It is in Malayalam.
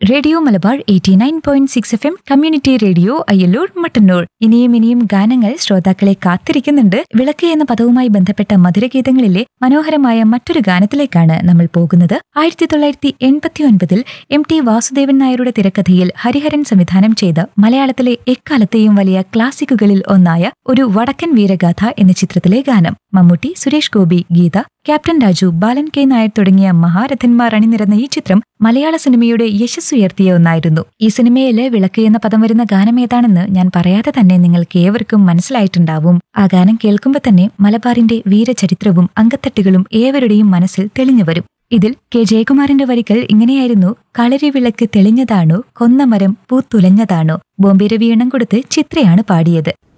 radio Malabar eighty nine point six F M community radio Ayyallur Mattannur ഇനിയും ഇനിയും ഗാനങ്ങൾ ശ്രോതാക്കളെ കാത്തിരിക്കുന്നുണ്ട് വിളക്ക് എന്ന പദവുമായി ബന്ധപ്പെട്ട മധുരഗീതങ്ങളിലെ മനോഹരമായ മറ്റൊരു ഗാനത്തിലേക്കാണ് നമ്മൾ പോകുന്നത് ആയിരത്തി തൊള്ളായിരത്തി എൺപത്തി ഒൻപതിൽ എം ടി വാസുദേവൻ നായരുടെ തിരക്കഥയിൽ ഹരിഹരൻ സംവിധാനം ചെയ്ത മലയാളത്തിലെ എക്കാലത്തെയും വലിയ ക്ലാസിക്കുകളിൽ ഒന്നായ ഒരു വടക്കൻ വീരഗാഥ എന്ന ചിത്രത്തിലെ ഗാനം മമ്മൂട്ടി സുരേഷ് ഗോപി ഗീത ക്യാപ്റ്റൻ രാജു ബാലൻ കെ നായർ തുടങ്ങിയ മഹാരഥന്മാർ അണിനിരന്ന ഈ ചിത്രം മലയാള സിനിമയുടെ യശസ്സുയർത്തിയ ഒന്നായിരുന്നു ഈ സിനിമയിലെ വിളക്ക് എന്ന പദം വരുന്ന ഗാനം ഏതാണെന്ന് ഞാൻ പറയാതെ തന്നെ നിങ്ങൾക്ക് ഏവർക്കും മനസ്സിലായിട്ടുണ്ടാവും ആ ഗാനം കേൾക്കുമ്പോൾ തന്നെ മലബാറിന്റെ വീരചരിത്രവും അങ്കത്തട്ടുകളും ഏവരുടെയും മനസ്സിൽ തെളിഞ്ഞു വരും ഇതിൽ കെ ജയകുമാറിന്റെ വരികൾ ഇങ്ങനെയായിരുന്നു കളരി വിളക്ക് തെളിഞ്ഞതാണോ കൊന്നമരം പൂത്തുലഞ്ഞതാണോ ബോംബെ രവി എണ്ണം കൊടുത്ത് ചിത്രയാണ് പാടിയത്